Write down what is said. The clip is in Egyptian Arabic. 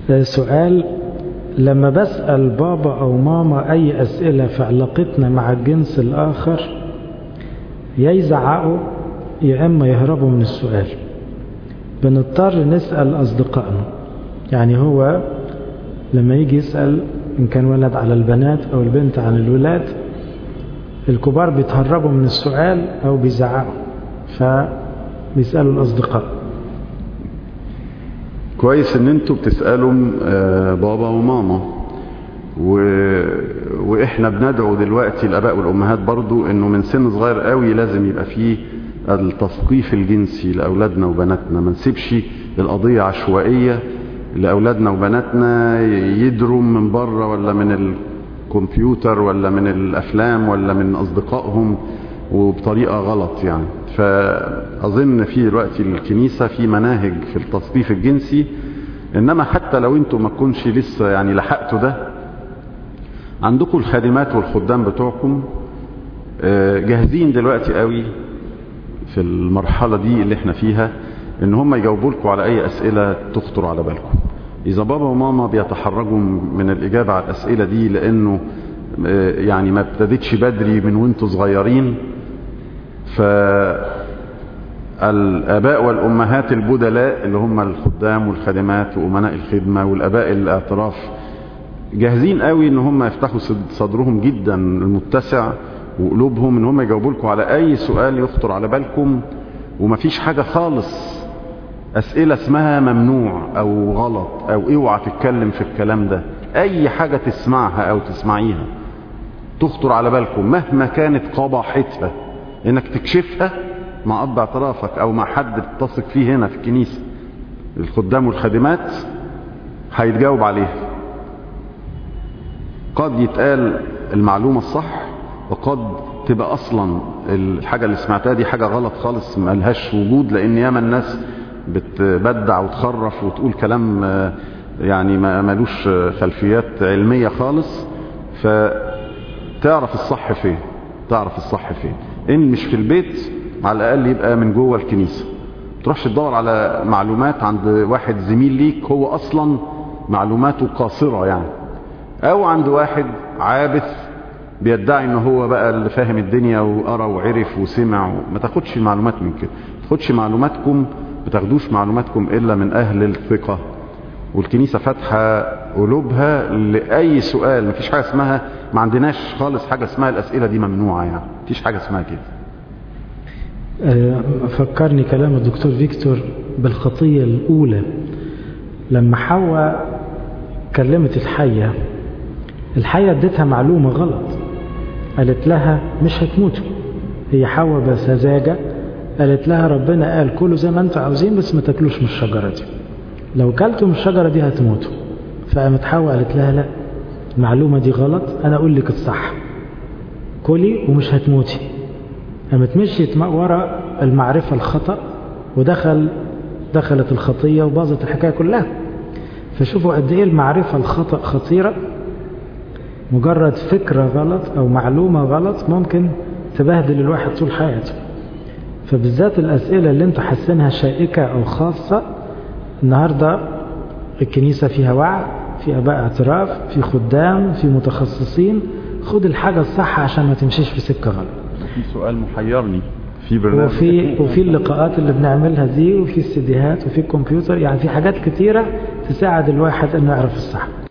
سؤال لما بسأل بابا أو ماما أي أسئلة في علاقتنا مع الجنس الآخر يا يزعقوا يا إما يهربوا من السؤال بنضطر نسأل أصدقائنا يعني هو لما يجي يسأل إن كان ولد على البنات أو البنت عن الولاد الكبار بيتهربوا من السؤال أو بيزعقوا فبيسألوا الأصدقاء كويس ان انتوا بتسألوا بابا وماما و... واحنا بندعو دلوقتي الاباء والامهات برضو انه من سن صغير قوي لازم يبقى فيه التثقيف الجنسي لاولادنا وبناتنا ما نسيبش القضية عشوائية لاولادنا وبناتنا يدروا من بره ولا من الكمبيوتر ولا من الافلام ولا من اصدقائهم وبطريقة غلط يعني فأظن في دلوقتي الكنيسة في مناهج في التثقيف الجنسي إنما حتى لو أنتم ما تكونش لسه يعني لحقتوا ده عندكم الخادمات والخدام بتوعكم جاهزين دلوقتي قوي في المرحلة دي اللي احنا فيها ان هم يجاوبوا لكم على اي اسئلة تخطر على بالكم اذا بابا وماما بيتحرجوا من الاجابة على الاسئلة دي لانه يعني ما ابتدتش بدري من وانتوا صغيرين فالآباء والأمهات البدلاء اللي هم الخدام والخادمات وأمناء الخدمة والآباء الاعتراف جاهزين قوي ان هم يفتحوا صدرهم جدا المتسع وقلوبهم ان هم يجاوبوا لكم على اي سؤال يخطر على بالكم ومفيش حاجة خالص اسئلة اسمها ممنوع او غلط او اوعى تتكلم في الكلام ده اي حاجة تسمعها او تسمعيها تخطر على بالكم مهما كانت قباحتها انك تكشفها مع اب اعترافك او مع حد بتثق فيه هنا في الكنيسة الخدام والخادمات هيتجاوب عليها قد يتقال المعلومة الصح وقد تبقى اصلا الحاجة اللي سمعتها دي حاجة غلط خالص ملهاش وجود لان ياما الناس بتبدع وتخرف وتقول كلام يعني ما ملوش خلفيات علمية خالص فتعرف الصح فين تعرف الصح فين ان مش في البيت على الاقل يبقى من جوه الكنيسة تروحش تدور على معلومات عند واحد زميل ليك هو اصلا معلوماته قاصرة يعني او عند واحد عابث بيدعي ان هو بقى اللي فاهم الدنيا وقرا وعرف وسمع ما تاخدش المعلومات من كده ما تاخدش معلوماتكم بتاخدوش معلوماتكم الا من اهل الثقة والكنيسة فاتحة قلوبها لأي سؤال مفيش حاجة اسمها ما عندناش خالص حاجة اسمها الأسئلة دي ممنوعة يعني مفيش حاجة اسمها كده فكرني كلام الدكتور فيكتور بالخطية الأولى لما حواء كلمت الحية الحية اديتها معلومة غلط قالت لها مش هتموتوا هي حواء بسذاجة قالت لها ربنا قال كلوا زي ما انتوا عاوزين بس ما تاكلوش من الشجرة دي لو كلتوا من الشجرة دي هتموتوا فقامت حواء قالت لها لا المعلومة دي غلط انا اقول لك الصح كلي ومش هتموتي قامت مشيت ورا المعرفة الخطأ ودخل دخلت الخطية وباظت الحكاية كلها فشوفوا قد ايه المعرفة الخطأ خطيرة مجرد فكرة غلط او معلومة غلط ممكن تبهدل الواحد طول حياته فبالذات الاسئلة اللي انتوا حاسينها شائكة او خاصة النهاردة الكنيسة فيها وعي في اباء اعتراف في خدام في متخصصين خد الحاجة الصح عشان ما تمشيش في سكة غلط في سؤال محيرني في برنامج وفي وفي اللقاءات اللي بنعملها دي وفي السيديهات وفي الكمبيوتر يعني في حاجات كتيرة تساعد الواحد انه يعرف الصح